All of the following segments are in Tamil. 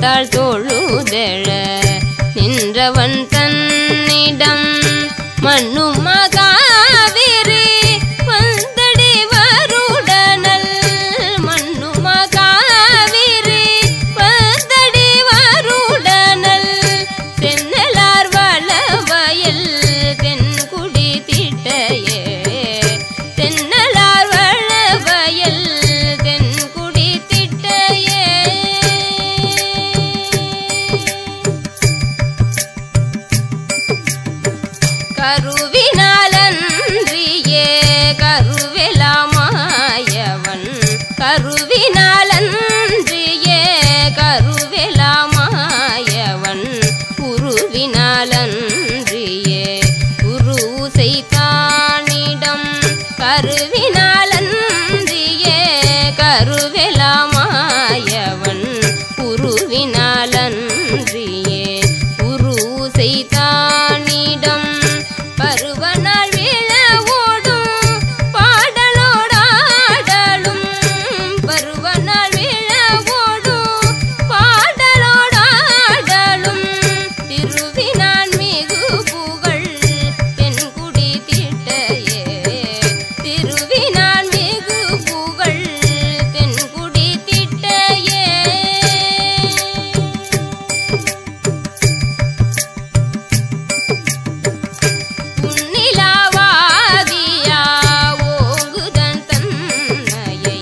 மனத்தால் தொழுதெழ நின்றவன் தன்னிடம் மண்ணு மகாவிரி வந்தடி வருடனல் மண்ணு மகாவிரி வந்தடி வருடனல் தென்னலார் வளவயல் தென்குடி திட்டையே தென்னலார் வளவயல் தென்குடி திட்டையே கருவினாலன்றியே கருவெலாமாயவன் கருவினாலன்றியே கருவெலாமாயவன் குருவினாலன்றியே குரு செய்தானிடம் கருவினாலன்றியே கருவெலாமாயவன் குருவினாலன்றியே குரு செய்தானிடம் பருவநாள் விழவோடும் பாடலோடாடலும் பருவநாள் விழவோடும் பாடலோடாடலும் திருவினான் மிகு புகழ் தென்குடி திட்டையே திருவினான் மிகு புகழ் தென்குடி திட்டையே உன்னிலாவாதியா ஓங்குதன் தன்னையை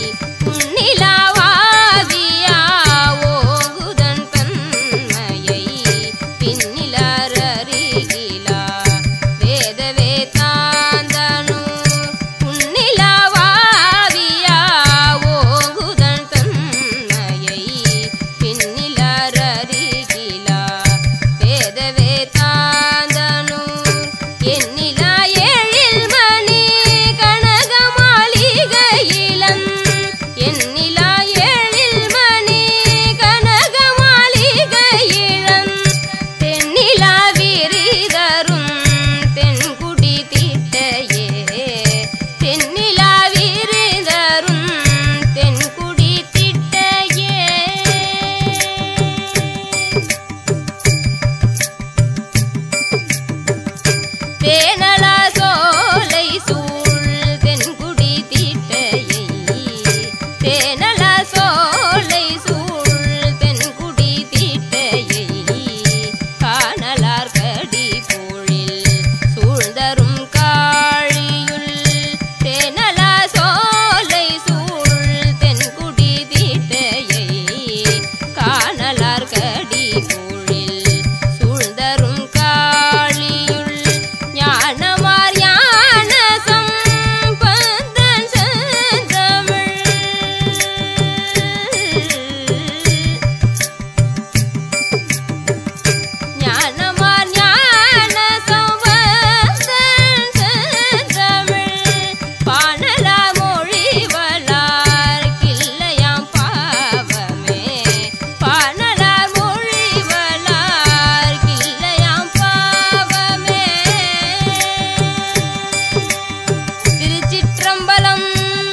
உன்னிலாவாதியா ஓங்குதன் தன்னையை பின்னிலாரறிகிலா வேத வேதாந்தனு உன்னிலாவாதியா ஓங்குதன் தன்னையை பின்னிலாரறிகிலா வேத வேதாந்தனு எண்ணிலா ஏழில் மணி கனக மாளிகையிலன் எண்ணிலா ஏழில் மணி கனக மாளிகையிலன் தென்னிலா விரிதரும் தென்குடி திட்டையே தென்னிலா விரிதரும் தென்குடி திட்டையே தேனலா சோலை சூழ் தென்குடி தீட்டையை தேனலா சோலை சூழ் தென்குடி தீட்டையை காணலார் கடி போழில் சூழ்தரும் காழியுள் தேனலா சோலை சூழ் தென்குடி தீட்டையை காணலார் கடி போழில் சூழ்தரும் காளியுள் ஞானமார் ஞான சம்பந்தன் செந்தமிழ் ஞானமார் ஞான சம்பந்தன் செந்தமிழ் பாணலா மொழி வளார் கிள்ளையாம் பாவமே பாணலார் மொழி வளார் கிள்ளையாம் பாவமே திருச்சிற்றம்பலம்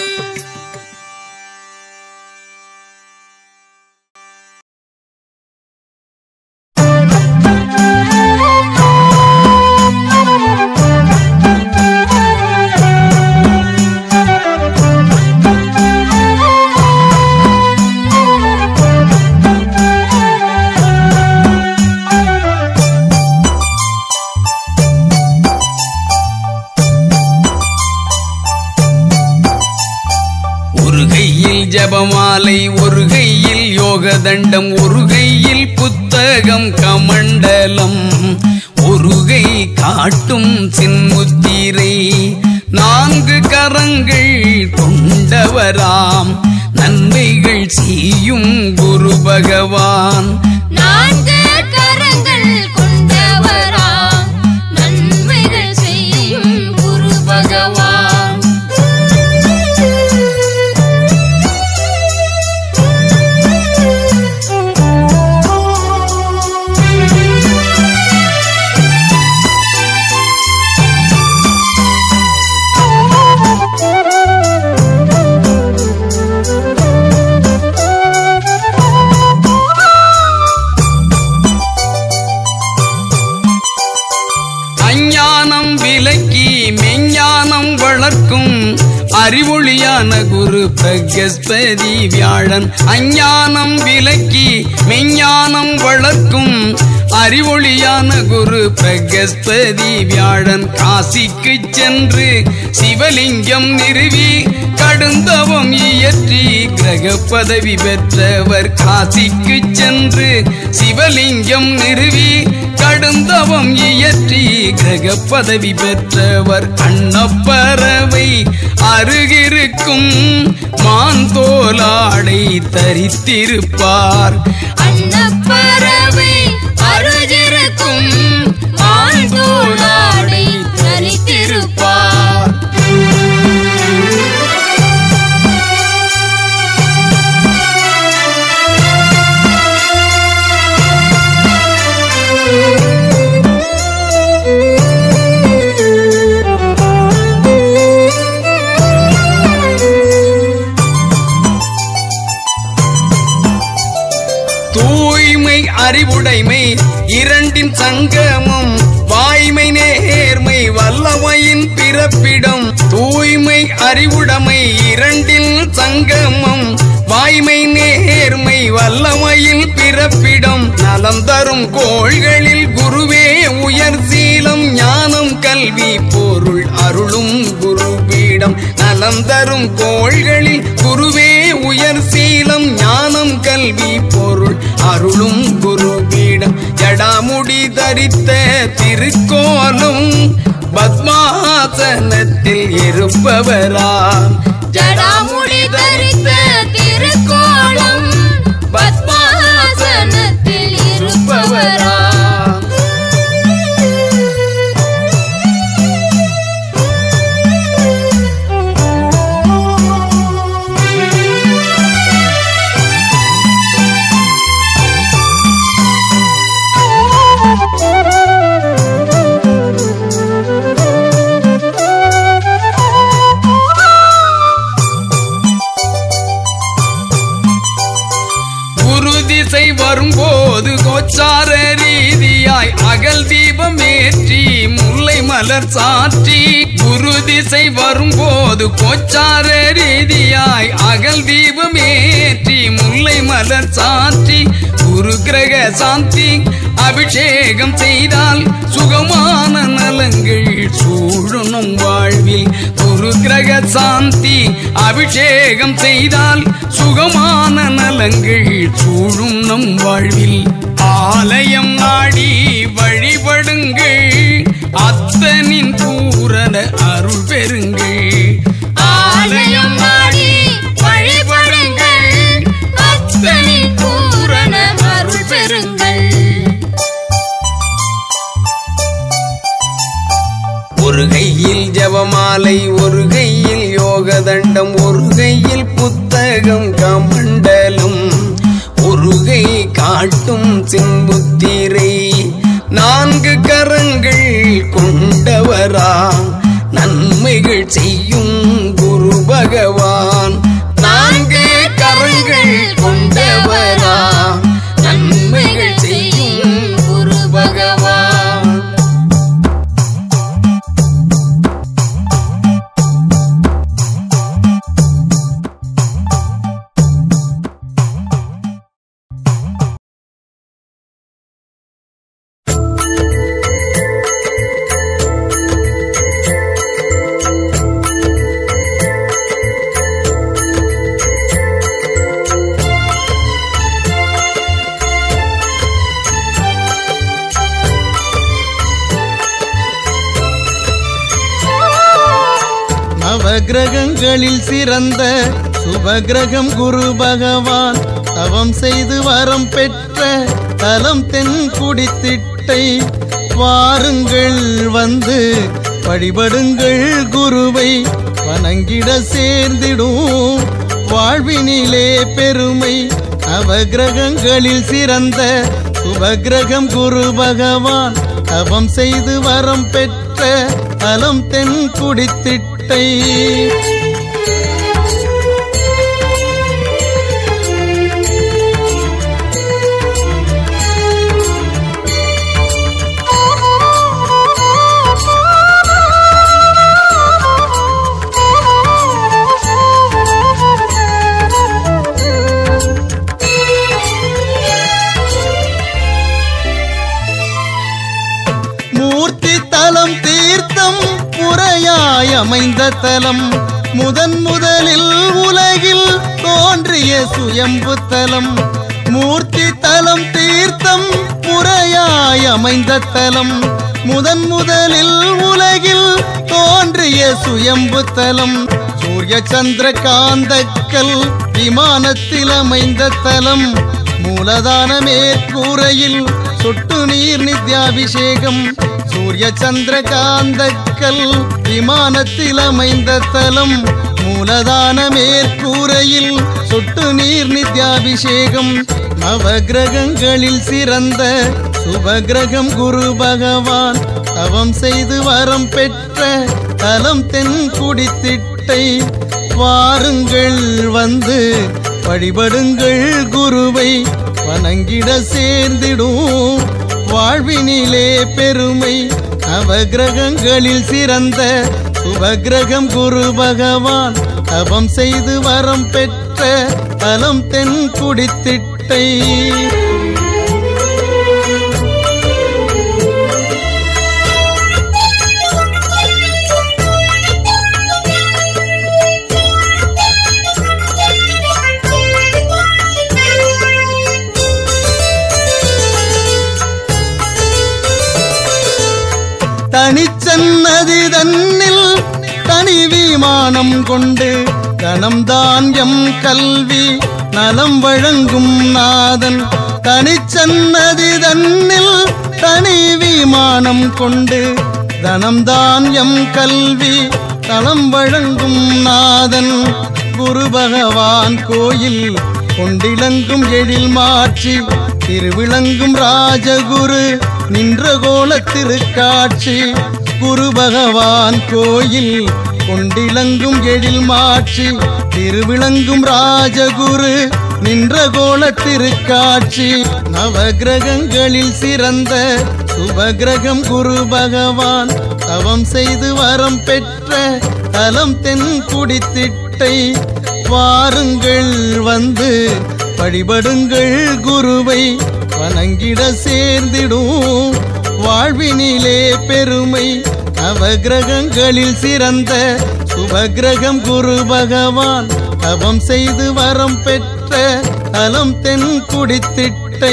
ஒரு கையில் ஜபமாலை ஒரு கையில் யோக தண்டம் ஒரு கையில் புத்தகம் கமண்டலம் ஒரு கை காட்டும் சின்முத்திரை நான்கு கரங்கள் கொண்டவராம் நன்மைகள் செய்யும் குரு பகவான் நான்கு கரங்கள் கொண்டவராம் நன்மைகள் செய்யும் குரு பகவான் வளர்க்கும் அறிவொளியான குரு பிரகஸ்பதி வியாழன் அஞ்ஞானம் விலக்கி மெஞ்ஞானம் வளர்க்கும் அறிவொளியான குரு பிரகஸ்பதி வியாழன் காசிக்கு சென்று சிவலிங்கம் நிறுவி கடுந்தவம் இயற்றி கிரக பதவி பெற்றவர் காசிக்கு சென்று சிவலிங்கம் நிறுவி கடுந்தவம் இயற்றி கிரக பதவி பெற்றவர் அன்னப்பறவை அருகிருக்கும் மாந்தோலாடை தரித்திருப்பார் அன்னப்பறவை அருகிருக்கும் மாந்தோளாடை தரித்திருப்பார் தூய்மை அறிவுடைமை இரண்டின் சங்கமம் வாய்மை நேர்மை வல்லமையின் பிறப்பிடம் தூய்மை அறிவுடைமை இரண்டின் சங்கமம் வாய்மை நேர்மை வல்லமையில் பிறப்பிடம் நலம் தரும் கோள்களில் குருவே உயர் சீலம் ஞானம் கல்வி பொருள் அருளும் குருபீடம் நலம் தரும் கோள்களில் குருவே உயர் சீலம் ஞானம் கல்வி பொருள் அருளும் குருபீடம் ஜடாமுடி தரித்த திருக்கோலம் பத்மாசனத்தில் இருப்பவராம் ஜடாமுடி தரித்த திருக்கோலம் பத்மாசனத்தில் இருப்பவரா குரு திசை வரும்போது கோச்சார ரீதியாய் அகல் தீபம் ஏற்றி முல்லை மலர் சாற்றி குரு திசை வரும்போது கோச்சார ரீதியாய் அகல் தீபம் ஏற்றி முல்லை மலர் சாற்றி குரு கிரக சாந்தி அபிஷேகம் செய்தால் சுகமான நலங்கள் சூழணும் வாழ்வில் குரு கிரக சாந்தி அபிஷேகம் செய்தால் சுகமான நலங்கள் சூழும் நம் வாழ்வில் ஆலயம் நாடி வழிபடுங்கள் அத்தனின் பூரண அருள் பெறுங்கள் ஆலயம் நாடி வழிபடுங்கள் அத்தனின் பூரண அருள் பெறுங்கள் ஒரு கையில் ஜபமாலை ஒரு கையில் யோக தண்டம் ஒரு கையில் புத்தகம் கமண்டலம் ஒரு கை காட்டும் சிம்புத்திரை நான்கு கரங்கள் கொண்டவரா நன்மைகள் செய்யும் குரு பகவான் நான்கு கரங்கள் கொண்டவரா நன்மைகள் செய்யும் குரு பகவான் நவகிரகங்களில் சிறந்த சுபகிரகம் குரு பகவான் தவம் செய்து வரம் பெற்ற தலம் தென் குடித்திட்டை வாருங்கள் வந்து வழிபடுங்கள் குருவை வணங்கிட சேர்ந்திடும் வாழ்வினிலே பெருமை நவகிரகங்களில் சிறந்த சுபகிரகம் குரு பகவான் தவம் செய்து வரம் பெற்ற தலம் தென் குடித்திட்டை அமைந்த தலம் முதன் முதலில் உலகில் தோன்றிய சுயம்பு தலம் மூர்த்தி தலம் தீர்த்தம் முறையாய் அமைந்த தலம் முதன் முதலில் உலகில் தோன்றிய சுயம்பு தலம் சூரிய சந்திர காந்தக்கல் விமானத்தில் அமைந்த தலம் மூலதான மேற்கூரையில் சொட்டு நீர் நித்யாபிஷேகம் சூரிய சந்திர காந்தக்கல் விமானத்தில் அமைந்த தலம் மூலதான மேற்கூரையில் சொட்டு நீர் நித்யாபிஷேகம் நவகிரகங்களில் சிறந்த சுபகிரகம் குரு பகவான் தவம் செய்து வரம் பெற்ற தலம் தென் குடித்திட்டை வாருங்கள் வந்து வழிபடுங்கள் குருவை வணங்கிட சேர்ந்திடும் வாழ்வினிலே பெருமை நவகிரகங்களில் சிறந்த சுபகிரகம் குரு பகவான் தவம் செய்து வரம் பெற்ற தலம் தென் குடித்திட்டை தனிச்சன்னதி தன்னில் தனி விமானம் கொண்டு கணம்தான் எம் கல்வி நலம் வழங்கும் நாதன் தனிச்சன்னதி தன்னில் தனி விமானம் கொண்டு தனம்தான் எம் கல்வி தலம் வழங்கும் நாதன் குரு பகவான் கோயில் கொண்டிலங்கும் எழில் மாற்றி திருவிளங்கும் ராஜகுரு நின்ற கோல திருக்காட்சி குரு பகவான் கோயில் கொண்டிலங்கும் எழில் மாற்றி திருவிளங்கும் ராஜகுரு நின்ற கோல திருக்காட்சி நவகிரகங்களில் சிறந்த சுபகிரகம் குரு பகவான் தவம் செய்து வரம் பெற்ற தலம் தென் குடித்திட்டை வாருங்கள் வந்து வழிபடுங்கள் குருவை வணங்கிட சேர்ந்திடும் வாழ்வினிலே பெருமை நவகிரகங்களில் சிறந்த சுபகிரகம் குரு பகவான் தவம் செய்து வரம் பெற்ற தலம் தென் குடித்திட்டை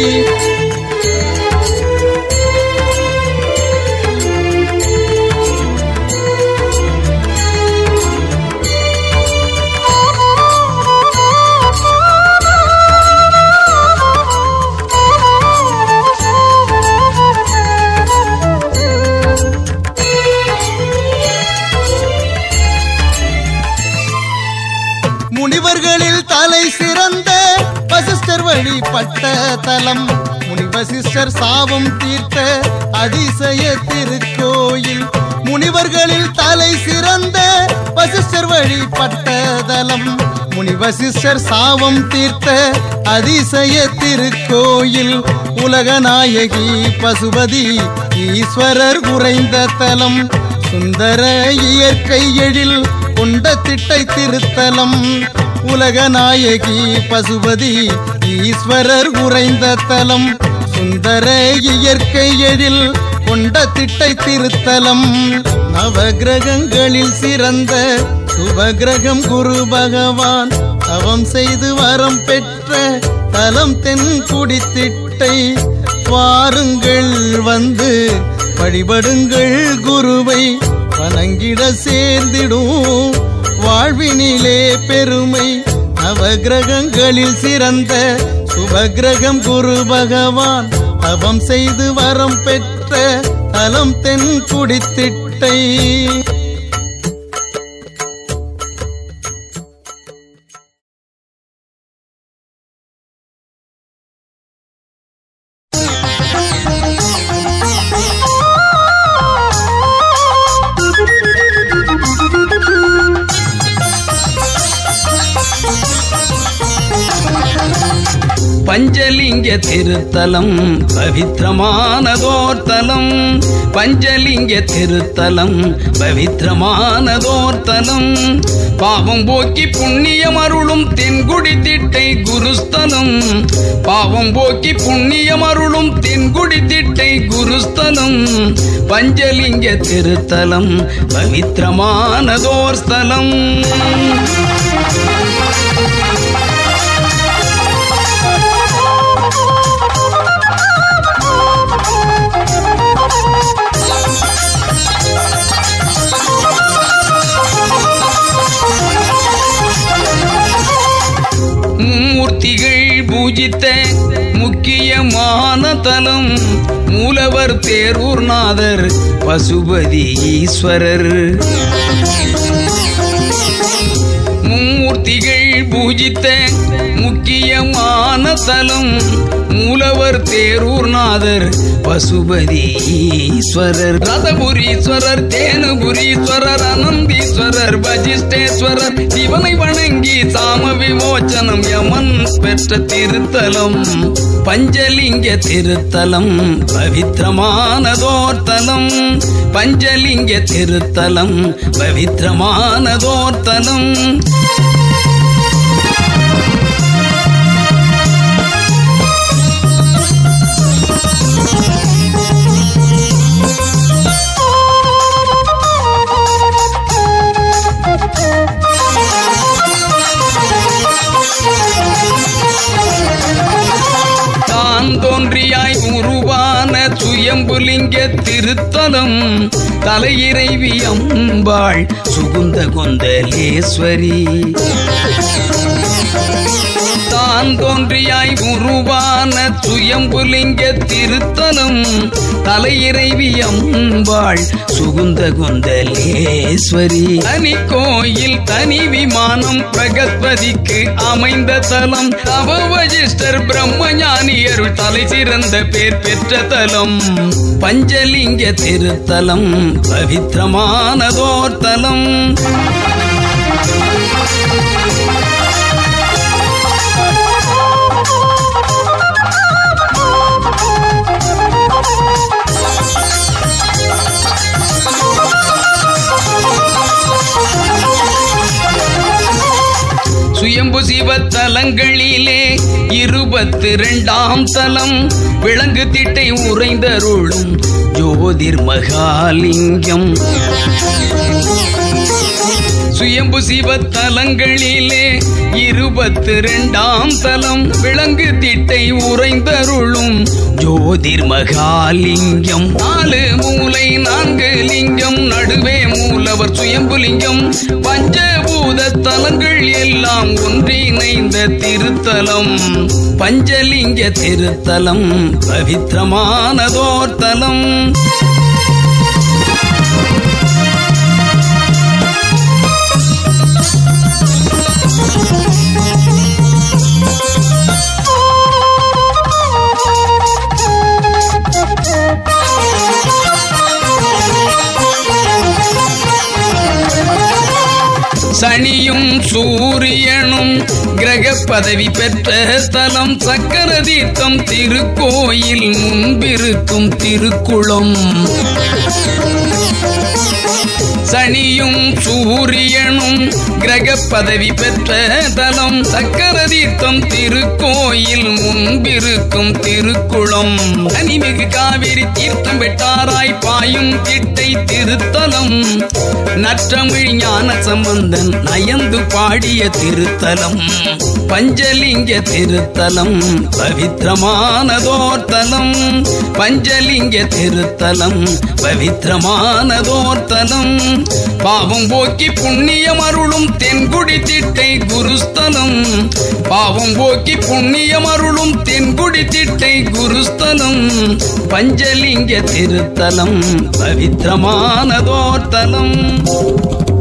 முனிவர்களில் தலை சிறந்த வசிஷ்டர் வழிபட்ட தலம் முனிவசிஷ்டர் சாபம் தீர்த்த அதிசய திருக்கோயில் முனிவர்களில் தலை சிறந்த வசிஷ்டர் வழிபட்ட தலம் முனிவசிஷ்டர் சாபம் தீர்த்த அதிசய திருக்கோயில் உலகநாயகி பசுபதி ஈஸ்வரர் குறைந்த தலம் சுந்தர இயற்கை எழில் கொண்ட திட்டை திருத்தலம் உலகநாயகி பசுபதி ஈஸ்வரர் உறைந்த தலம் சுந்தர இயற்கை எழில் கொண்ட திட்டை திருத்தலம் நவகிரகங்களில் சிறந்த சுபகிரகம் குரு பகவான் தவம் செய்து வரம் பெற்ற தலம் தென் குடித்திட்டை வாருங்கள் வந்து வழிபடுங்கள் குருவை வணங்கிட சேர்ந்திடும் வாழ்வினிலே பெருமை நவகிரகங்களில் சிறந்த சுபகிரகம் குரு பகவான் தவம் செய்து வரம் பெற்ற தலம் தென் குடித்திட்டை பஞ்சலிங்க திருத்தலம் பவித்திரமானதோர் தலம் பஞ்சலிங்க திருத்தலம் பவித்திரமானதோர் தலம் பாவம் போக்கி புண்ணியம் அருளும் தென்குடி திட்டை குருஸ்தலம் பாவம் போக்கி புண்ணியம் அருளும் தென்குடி திட்டை குருஸ்தலம் பஞ்சலிங்க திருத்தலம் பவித்திரமானதோர் ஸ்தலம் மூர்த்திகள் பூஜித்த முக்கியமான தலம் மூலவர் தேரூர்நாதர் பசுபதி ஈஸ்வரர் மும்மூர்த்திகள் பூஜித்த முக்கியமான தலம் மூலவர் தேரூர்நாதர் பசுபதி ஈஸ்வரர் ரதபுரீஸ்வரர் தேனுபுரீஸ்வரர் அனந்தீஸ்வரர் வஜிஷ்டேஸ்வரர் சிவனை வணங்கி சாம விமோச்சனம் யமன் பெற்ற திருத்தலம் பஞ்சலிங்க திருத்தலம் பவித்திரமானதோர் தலம் பஞ்சலிங்க திருத்தலம் பவித்திரமானதோர் தலம் தான் தோன்றியாய் உருவான சுயம்புலிங்க திருத்தலம் தலையிறைவி அம்பாள் சுகுந்த கொந்தலேஸ்வரி தான் தோன்றியாய் உருவான சுயம்புலிங்க திருத்தலம் தலையிறைவி அம்பாள் சுகுந்த கொந்தலேஸ்வரி தனி கோயில் தனி விமானம் பிரகஸ்பதிக்கு அமைந்த தலம் தவ வஜிஷ்டர் பிரம்மஞானி அருள் தலை சிறந்த பேர் பெற்ற தலம் பஞ்சலிங்க திருத்தலம் பவித்திரமானதோர் தலம் சுயம்பு சிவ தலங்களிலே இருபத்தி இரண்டாம் தலம் விலங்கு திட்டை உறைந்தருளும் ஜோதிர் மகாலிங்கம் சுயம்பு சிவ தலங்களிலே இருபத்தி இரண்டாம் தலம் விலங்கு திட்டை உறைந்தருளும் ஜோதிர் மகாலிங்கம் நாலு மூலை நான்கு லிங்கம் நடுவே மூலவர் சுயம்புலிங்கம் பஞ்சபூத தலங்கள் எல்லாம் ஒன்றிணைந்த திருத்தலம் பஞ்சலிங்க திருத்தலம் பவித்திரமானதோர் தலம் சனியும் சூரியனும் கிரக பதவி பெற்ற ஸ்தலம் சக்கர தீர்த்தம் திருக்கோயில் முன்பிருக்கும் திருக்குளம் சனியும் சூரியனும் கிரக பதவி பெற்ற தலம் சக்கர தீர்த்தம் திருக்கோயில் முன்பிருக்கும் திருக்குளம் அனிமிகு காவிரி தீர்த்தம் வெட்டாராய் பாயும் திட்டை திருத்தலம் நற்றமிழ் ஞான சம்பந்தன் நயந்து பாடிய திருத்தலம் பஞ்சலிங்க திருத்தலம் பவித்திரமானதோர் தலம் பஞ்சலிங்க திருத்தலம் பவித்திரமானதோர் தலம் பாவம் போக்கி புண்ணியம் அருளும் தென்குடி திட்டை குருஸ்தலம் பாவம் போக்கி புண்ணியம் அருளும் தென்குடி திட்டை குருஸ்தலம் பஞ்சலிங்க திருத்தலம் பவித்திரமானதோர் தலம்